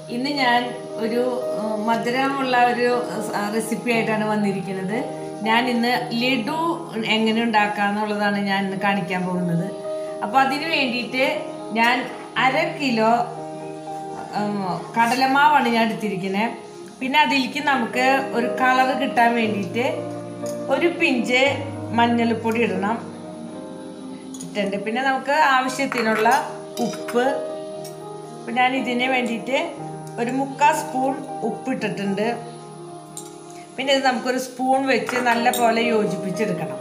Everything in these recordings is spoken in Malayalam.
ഇന്ന് ഞാൻ ഒരു ഉം, മധുരമുള്ള ഒരു റെസിപ്പി ആയിട്ടാണ് വന്നിരിക്കുന്നത് ഞാൻ ഇന്ന് ലഡു എങ്ങനെ ഉണ്ടാക്കാന്നുള്ളതാണ് ഞാൻ ഇന്ന് കാണിക്കാൻ പോകുന്നത് അപ്പോൾ അതിന് വേണ്ടിയിട്ട് ഞാൻ അര കിലോ ഉം, കടലമാവാണ് ഞാൻ എടുത്തിരിക്കുന്നത് പിന്നെ അതിലേക്ക് നമുക്ക് ഒരു കളർ കിട്ടാൻ വേണ്ടിയിട്ട് ഒരു പിഞ്ച് മഞ്ഞൾപ്പൊടി ഇടണം ഇട്ടുണ്ട് പിന്നെ നമുക്ക് ആവശ്യത്തിനുള്ള ഉപ്പ് അപ്പം ഞാൻ ഇതിന് വേണ്ടിയിട്ട് ഒരു മുക്കാൽ സ്പൂൺ ഉപ്പ് ഇട്ടിട്ടുണ്ട് പിന്നെ ഇത് നമുക്കൊരു സ്പൂൺ വെച്ച് നല്ല പോലെ യോജിപ്പിച്ചെടുക്കണം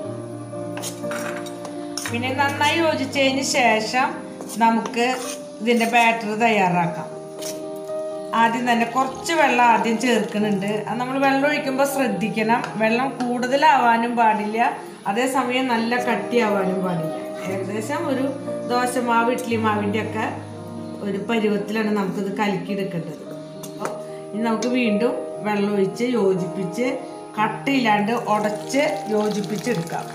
പിന്നെ നന്നായി യോജിച്ചതിന് ശേഷം നമുക്ക് ഇതിൻ്റെ ബാറ്റർ തയ്യാറാക്കാം ആദ്യം തന്നെ കുറച്ച് വെള്ളം ആദ്യം ചേർക്കുന്നുണ്ട് അത് നമ്മൾ വെള്ളം ഒഴിക്കുമ്പോൾ ശ്രദ്ധിക്കണം വെള്ളം കൂടുതലാവാനും പാടില്ല അതേസമയം നല്ല കട്ടിയാവാനും പാടില്ല ഏകദേശം ഒരു ദോശമാവ് ഇഡ്ഡലി മാവിൻ്റെ ഒക്കെ ഒരു പരുവത്തിലാണ് നമുക്കിത് കലക്കിയെടുക്കേണ്ടത് അപ്പോൾ ഇനി നമുക്ക് വീണ്ടും വെള്ളം ഒഴിച്ച് യോജിപ്പിച്ച് കട്ടിയില്ലാണ്ട് ഉടച്ച് യോജിപ്പിച്ചെടുക്കാം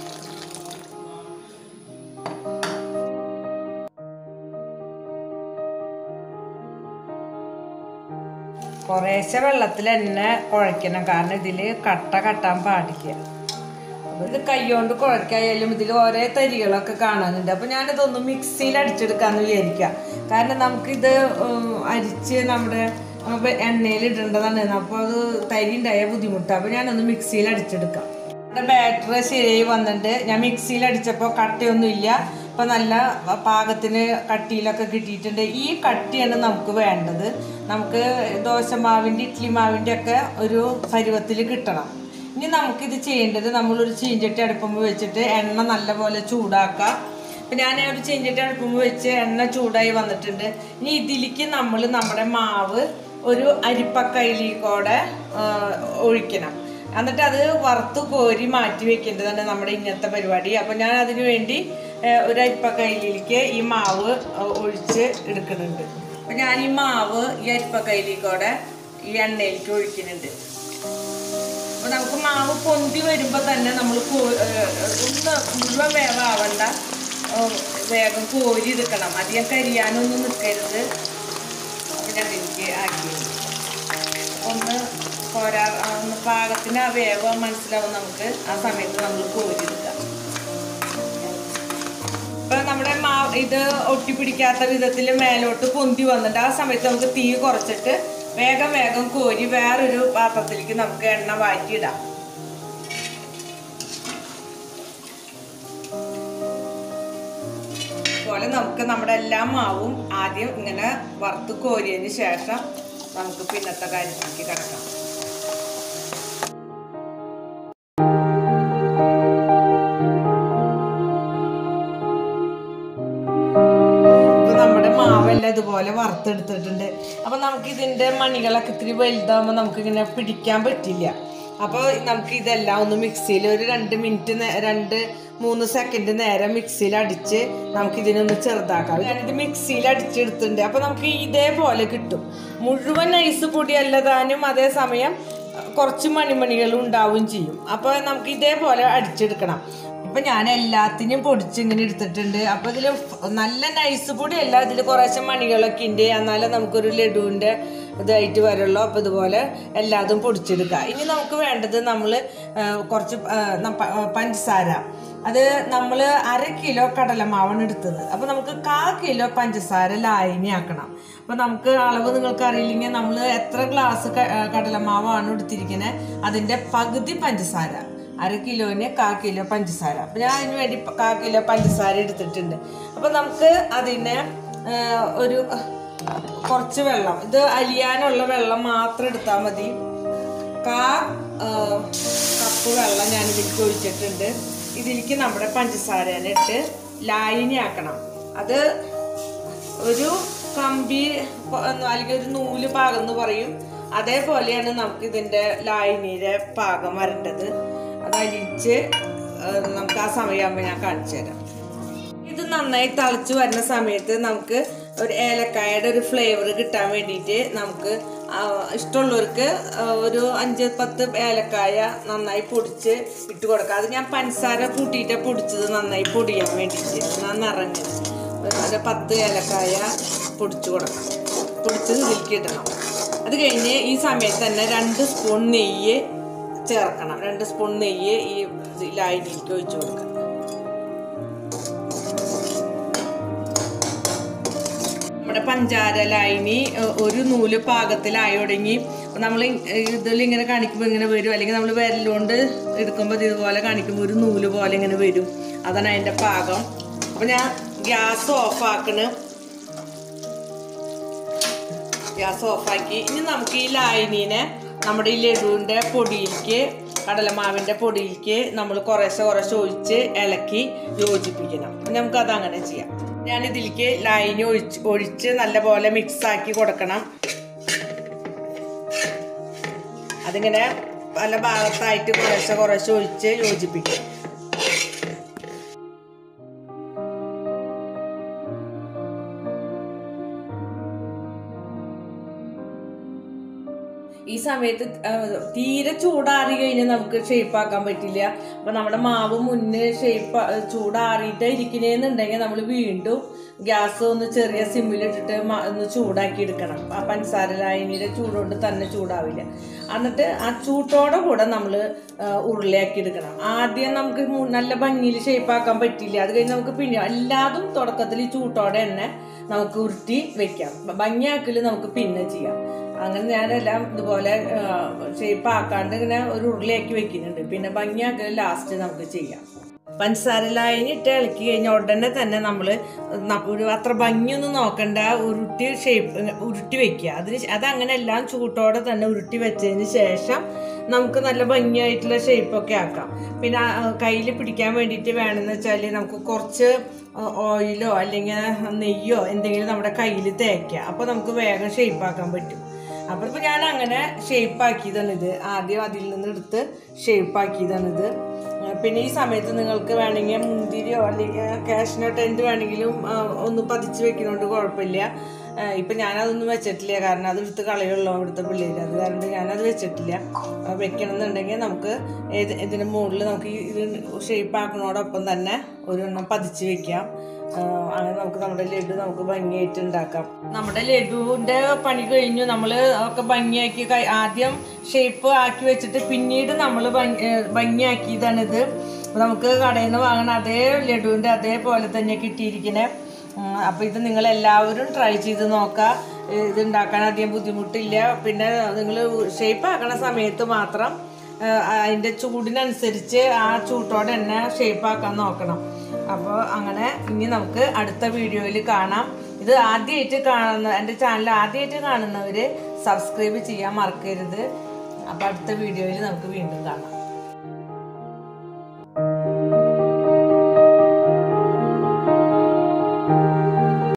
കുറേശ്ശെ വെള്ളത്തിൽ തന്നെ കുഴയ്ക്കണം കാരണം ഇതിൽ കട്ട കട്ടാൻ പാടില്ല അപ്പോൾ ഇത് കൈകൊണ്ട് കുഴക്കായാലും ഇതിൽ ഓരോ തരികളൊക്കെ കാണാനുണ്ട് അപ്പോൾ ഞാനിതൊന്ന് മിക്സിയിൽ അടിച്ചെടുക്കാമെന്ന് വിചാരിക്കാം കാരണം നമുക്കിത് ഉം, അരിച്ച് നമ്മുടെ എണ്ണയിൽ ഇടേണ്ടതാണ് അപ്പോൾ അത് തരി ഉണ്ടായ ബുദ്ധിമുട്ടാണ് അപ്പോൾ ഞാനൊന്ന് മിക്സിയിൽ അടിച്ചെടുക്കാം നമ്മുടെ ബാറ്റർ ശരിയായി വന്നിട്ട് ഞാൻ മിക്സിയിൽ അടിച്ചപ്പോൾ കട്ടയൊന്നുമില്ല അപ്പോൾ നല്ല പാകത്തിന് കട്ടിയിലൊക്കെ കിട്ടിയിട്ടുണ്ട് ഈ കട്ടിയാണ് നമുക്ക് വേണ്ടത് നമുക്ക് ദോശമാവിൻ്റെ ഇഡ്ഡലി മാവിൻ്റെ ഒക്കെ ഒരു പരുവത്തിൽ കിട്ടണം ഇനി നമുക്കിത് ചെയ്യേണ്ടത് നമ്മളൊരു ചീഞ്ചട്ടി അടുപ്പുമ്പോൾ വെച്ചിട്ട് എണ്ണ നല്ലപോലെ ചൂടാക്കുക അപ്പം ഞാൻ ഒരു ചീഞ്ചട്ടി അടുപ്പുമ്പോൾ വെച്ച് എണ്ണ ചൂടായി വന്നിട്ടുണ്ട് ഇനി ഇതിലേക്ക് നമ്മൾ നമ്മുടെ മാവ് ഒരു അരിപ്പക്കയിലേക്കൂടെ ആ, ഒഴിക്കണം എന്നിട്ട് അത് വറുത്ത് കോരി മാറ്റി വെക്കേണ്ടതാണ് നമ്മുടെ ഇന്നത്തെ പരിപാടി അപ്പം ഞാൻ അതിനു വേണ്ടി ആ, ഒരു അരിപ്പക്കയിലേക്ക് ഈ മാവ് ആ, ഒഴിച്ച് എടുക്കുന്നുണ്ട് അപ്പം ഞാൻ ഈ മാവ് ഈ അരിപ്പക്കയിലേക്കൂടെ ഈ എണ്ണയിലേക്ക് ഒഴിക്കുന്നുണ്ട് അപ്പൊ നമുക്ക് മാവ് പൊന്തി വരുമ്പോൾ തന്നെ നമ്മൾ ഒന്ന് മുഴുവൻ വേവാവണ്ട ഏ, വേഗം കോരി എടുക്കണം അധികം കരിയാനൊന്നും നിൽക്കരുത് അപ്പൊ ഞാൻ എനിക്ക് ആക്കി ഒന്ന് കോരാ ആ, ഒന്ന് പാകത്തിന് ആ വേവ് മനസ്സിലാവും നമുക്ക് ആ സമയത്ത് നമ്മൾ കോരി എടുക്കാം ഇപ്പൊ നമ്മുടെ മാ ഇത് ഒട്ടിപ്പിടിക്കാത്ത വിധത്തിൽ മേലോട്ട് പൊന്തി വന്നിട്ട് ആ സമയത്ത് നമുക്ക് തീ കുറച്ചിട്ട് വേഗം വേഗം കോരി വേറൊരു പാത്രത്തിലേക്ക് നമുക്ക് എണ്ണ വാറ്റിയിടാം പോലെ നമുക്ക് നമ്മുടെ എല്ലാ മാവും ആദ്യം ഇങ്ങനെ വറുത്ത് കോരിയതിന് ശേഷം നമുക്ക് പിന്നത്തെ കാര്യത്തിലേക്ക് കിടക്കാം ഇപ്പൊ നമ്മുടെ മാവെല്ലാം ഇതുപോലെ വറുത്തെടുത്തിട്ടുണ്ട് അപ്പൊ നമുക്ക് ഇതിന്റെ മണികളൊക്കെ ഇത്തിരി വലുതാകുമ്പോൾ നമുക്ക് ഇങ്ങനെ പിടിക്കാൻ പറ്റില്ല അപ്പോൾ നമുക്ക് ഇതെല്ലാം ഒന്ന് മിക്സിയിൽ ഒരു രണ്ട് മിനിറ്റ് നേ- രണ്ട് മൂന്ന് സെക്കൻഡ് നേരം മിക്സിയിൽ അടിച്ച് നമുക്ക് ഇതിനൊന്ന് ചെറുതാക്കാം ഞാനിത് മിക്സിയിൽ അടിച്ചെടുത്തിട്ടുണ്ട് അപ്പോൾ നമുക്ക് ഇതേപോലെ കിട്ടും മുഴുവൻ ഐസ് പൊടി അല്ലതാനും അതേസമയം കുറച്ച് മണിമണികളും ഉണ്ടാവും ചെയ്യും അപ്പോൾ നമുക്ക് ഇതേപോലെ അടിച്ചെടുക്കണം ഇപ്പൊ ഞാൻ എല്ലാത്തിനും പൊടിച്ച് ഇങ്ങനെ എടുത്തിട്ടുണ്ട് അപ്പൊ ഇതിൽ നല്ല നൈസ് പൊടിയല്ല ഇതിൽ കുറേശ്ശെ മണികളൊക്കെ ഉണ്ട് എന്നാലും നമുക്കൊരു ലഡുവിന്റെ ഇതായിട്ട് വരുള്ളൂ അപ്പൊ ഇതുപോലെ എല്ലാതും പൊടിച്ചെടുക്കുക ഇനി നമുക്ക് വേണ്ടത് നമ്മൾ കുറച്ച് ആ, ന- പ- പഞ്ചസാര അത് നമ്മൾ അര കിലോ കടലമാവാണ് എടുത്തത് അപ്പൊ നമുക്ക് കാ കിലോ പഞ്ചസാര ലായനിയാക്കണം അപ്പൊ നമുക്ക് അളവ് നിങ്ങൾക്ക് അറിയില്ലെങ്കിൽ നമ്മൾ എത്ര ഗ്ലാസ് ക- ആ, കടലമാവാണ് എടുത്തിരിക്കുന്നത് അതിന്റെ പകുതി പഞ്ചസാര അര കിലോന് കാ കിലോ പഞ്ചസാര അപ്പം ഞാൻ അതിന് വേണ്ടി പ- കാ കിലോ പഞ്ചസാര എടുത്തിട്ടുണ്ട് അപ്പം നമുക്ക് അതിനെ ആ, ഒരു കുറച്ച് വെള്ളം ഇത് അലിയാനുള്ള വെള്ളം മാത്രം എടുത്താൽ മതി കാ ആ, കപ്പ് വെള്ളം ഞാൻ ഇതിലേക്ക് ഒഴിച്ചിട്ടുണ്ട് ഇതിലേക്ക് നമ്മുടെ പഞ്ചസാരേനെ ഇട്ട് ലായനിയാക്കണം അത് ഒരു കമ്പി പ- അല്ലെങ്കിൽ ഒരു നൂല് പാകം എന്ന് പറയും അതേപോലെയാണ് നമുക്ക് ഇതിന്റെ ലായനിയുടെ പാകം വരേണ്ടത് അത് അലിച്ച് ആ, നമുക്ക് ആ സമയമാകുമ്പോൾ ഞാൻ കാണിച്ചു തരാം ഇത് നന്നായി തിളച്ച് വരുന്ന സമയത്ത് നമുക്ക് ഒരു ഏലക്കായയുടെ ഒരു ഫ്ലേവർ കിട്ടാൻ വേണ്ടിയിട്ട് നമുക്ക് ആ, ഇഷ്ടമുള്ളവർക്ക് ആ, ഒരു അഞ്ച് പത്ത് ഏലക്കായ നന്നായി പൊടിച്ച് ഇട്ട് കൊടുക്കാം അത് ഞാൻ പഞ്ചസാര കൂട്ടിയിട്ട് പൊടിച്ചത് നന്നായി പൊടിയാൻ വേണ്ടിയിട്ട് നന്നിറങ്ങി ഒരു പത്ത് ഏലക്കായ പൊടിച്ചു കൊടുക്കാം പൊടിച്ച് ഇതിലേക്ക് ഇടണം അത് കഴിഞ്ഞ് ഈ സമയത്ത് തന്നെ രണ്ട് സ്പൂൺ നെയ്യ് ചേർക്കണം രണ്ട് സ്പൂൺ നെയ്യ് ഈ ലായനിയിലേക്ക് ഒഴിച്ചു കൊടുക്കണം നമ്മുടെ പഞ്ചാര ലൈനി ഒരു നൂല് പാകത്തിലായി തുടങ്ങി നമ്മൾ ഇതിൽ ഇങ്ങനെ കാണിക്കുമ്പോൾ ഇങ്ങനെ വരും അല്ലെങ്കിൽ നമ്മൾ വിരലുകൊണ്ട് എടുക്കുമ്പോൾ ഇതുപോലെ കാണിക്കുമ്പോൾ ഒരു നൂല് പോലെ ഇങ്ങനെ വരും അതാണ് അതിൻ്റെ പാകം അപ്പം ഞാൻ ഗ്യാസ് ഓഫാക്കണ് ഗ്യാസ് ഓഫാക്കി ഇനി നമുക്ക് ഈ ലായനീനെ നമ്മുടെ ഈ ലഡുവിൻ്റെ പൊടിയിലേക്ക് കടലമാവിൻ്റെ പൊടിയിലേക്ക് നമ്മൾ കുറേശ്ശെ കുറേശ്ശെ ഒഴിച്ച് ഇളക്കി യോജിപ്പിക്കണം അപ്പം നമുക്കത് അങ്ങനെ ചെയ്യാം ഞാൻ ഇതിലേക്ക് ലൈനി ഒഴിച്ച് ഒഴിച്ച് നല്ലപോലെ മിക്സാക്കി കൊടുക്കണം അതിങ്ങനെ പല ഭാഗത്തായിട്ട് കുറേശ്ശെ കുറേശ്ശെ ഒഴിച്ച് യോജിപ്പിക്കും ഈ സമയത്ത് ആ, തീരെ ചൂടാറി കഴിഞ്ഞാൽ നമുക്ക് ഷേപ്പ് ആക്കാൻ പറ്റില്ല അപ്പൊ നമ്മുടെ മാവ് മുന്നേ ഷേപ്പ് ചൂടാറിയിട്ട് ഇരിക്കണേന്നുണ്ടെങ്കിൽ നമ്മൾ വീണ്ടും ഗ്യാസ് ഒന്ന് ചെറിയ സിമ്മിലിട്ടിട്ട് മ- ഒന്ന് ചൂടാക്കി എടുക്കണം ആ പഞ്ചസാര ലായനിയുടെ ചൂടുകൊണ്ട് തന്നെ ചൂടാവില്ല എന്നിട്ട് ആ ചൂട്ടോടെ കൂടെ നമ്മൾ ഉരുളയാക്കി എടുക്കണം ആദ്യം നമുക്ക് മു- നല്ല ഭംഗിയിൽ ഷേപ്പ് ആക്കാൻ പറ്റില്ല അത് കഴിഞ്ഞ് നമുക്ക് പിന്നെ എല്ലാതും തുടക്കത്തിൽ ഈ ചൂട്ടോടെ തന്നെ നമുക്ക് ഉരുട്ടി വെക്കാം ഭംഗിയാക്കൽ നമുക്ക് പിന്നെ ചെയ്യാം അങ്ങനെ ഞാനെല്ലാം ഇതുപോലെ ഷേപ്പ് ആക്കാണ്ട് ഇങ്ങനെ ഒരു ഉരുളയാക്കി വെക്കുന്നുണ്ട് പിന്നെ ഭംഗിയാക്കൽ ലാസ്റ്റ് നമുക്ക് ചെയ്യാം പഞ്ചസാര ലൈൻ ഇട്ട് ഇളക്കി കഴിഞ്ഞാൽ ഉടനെ തന്നെ നമ്മൾ ഒരു അത്ര ഭംഗിയൊന്നും നോക്കണ്ട ഉരുട്ടി ഷേപ്പ് ഉരുട്ടി വെക്കുക അതിന് ശേ- അതങ്ങനെ എല്ലാം ചൂട്ടോടെ തന്നെ ഉരുട്ടി വെച്ചതിന് ശേഷം നമുക്ക് നല്ല ഭംഗിയായിട്ടുള്ള ഷേപ്പൊക്കെ ആക്കാം പിന്നെ കയ്യിൽ പിടിക്കാൻ വേണ്ടിയിട്ട് വേണമെന്ന് വെച്ചാൽ നമുക്ക് കുറച്ച് ഓയിലോ അല്ലെങ്കിൽ നെയ്യോ എന്തെങ്കിലും നമ്മുടെ കയ്യിൽ തേക്കുക അപ്പോൾ നമുക്ക് വേഗം ഷേപ്പാക്കാൻ പറ്റും അപ്പോൾ ഇപ്പോൾ ഞാൻ അങ്ങനെ ഷേപ്പാക്കിയതാണ് ഇത് ആദ്യം അതിൽ നിന്ന് എടുത്ത് ഷേപ്പാക്കിയതാണിത് പിന്നെ ഈ സമയത്ത് നിങ്ങൾക്ക് വേണമെങ്കിൽ മുന്തിരിയോ അല്ലെങ്കിൽ കാഷ്നട്ട് എന്ത് വേണമെങ്കിലും ആ, ഒന്ന് പതിച്ച് വെക്കുന്നതുകൊണ്ട് കുഴപ്പമില്ല ആ, ഇപ്പം ഞാനതൊന്നും വെച്ചിട്ടില്ല കാരണം അത് എടുത്ത് കളയുള്ളൂ ഇവിടുത്തെ പിള്ളേർ അത് കാരണം ഞാനത് വെച്ചിട്ടില്ല ആ, വെക്കണമെന്നുണ്ടെങ്കിൽ നമുക്ക് ഏത് ഇതിന് മുകളിൽ നമുക്ക് ഈ ഇത് ഷേപ്പ് ആക്കണോടൊപ്പം തന്നെ ഒരെണ്ണം പതിച്ച് വെക്കാം ആ, അങ്ങനെ നമുക്ക് നമ്മുടെ ലഡു നമുക്ക് ഭംഗിയായിട്ട് ഉണ്ടാക്കാം നമ്മുടെ ലഡുവിന്റെ പണി കഴിഞ്ഞു നമ്മൾ ഒക്കെ ഭംഗിയാക്കി കഴി- ആദ്യം ഷേപ്പ് ആക്കി വെച്ചിട്ട് പിന്നീട് നമ്മൾ ഭംഗിയാക്കിയതാണിത് അപ്പൊ നമുക്ക് കടയിൽ നിന്ന് വാങ്ങണ അതേ ലഡുവിന്റെ അതേപോലെ തന്നെ കിട്ടിയിരിക്കണേ അപ്പോൾ ഇത് നിങ്ങൾ എല്ലാവരും ട്രൈ ചെയ്ത് നോക്കുക ഇത് ഉണ്ടാക്കാൻ അധികം ബുദ്ധിമുട്ടില്ല പിന്നെ നിങ്ങൾ ഷേപ്പ് ആക്കണ സമയത്ത് മാത്രം ആ, അതിൻ്റെ ചൂടിനനുസരിച്ച് ആ ചൂട്ടോടെ തന്നെ ഷേപ്പ് ആക്കാൻ നോക്കണം അപ്പോൾ അങ്ങനെ ഇനി നമുക്ക് അടുത്ത വീഡിയോയിൽ കാണാം ഇത് ആദ്യമായിട്ട് കാണുന്ന എൻ്റെ ചാനൽ ആദ്യമായിട്ട് കാണുന്നവർ സബ്സ്ക്രൈബ് ചെയ്യാൻ മറക്കരുത് അപ്പോൾ അടുത്ത വീഡിയോയിൽ നമുക്ക് വീണ്ടും കാണാം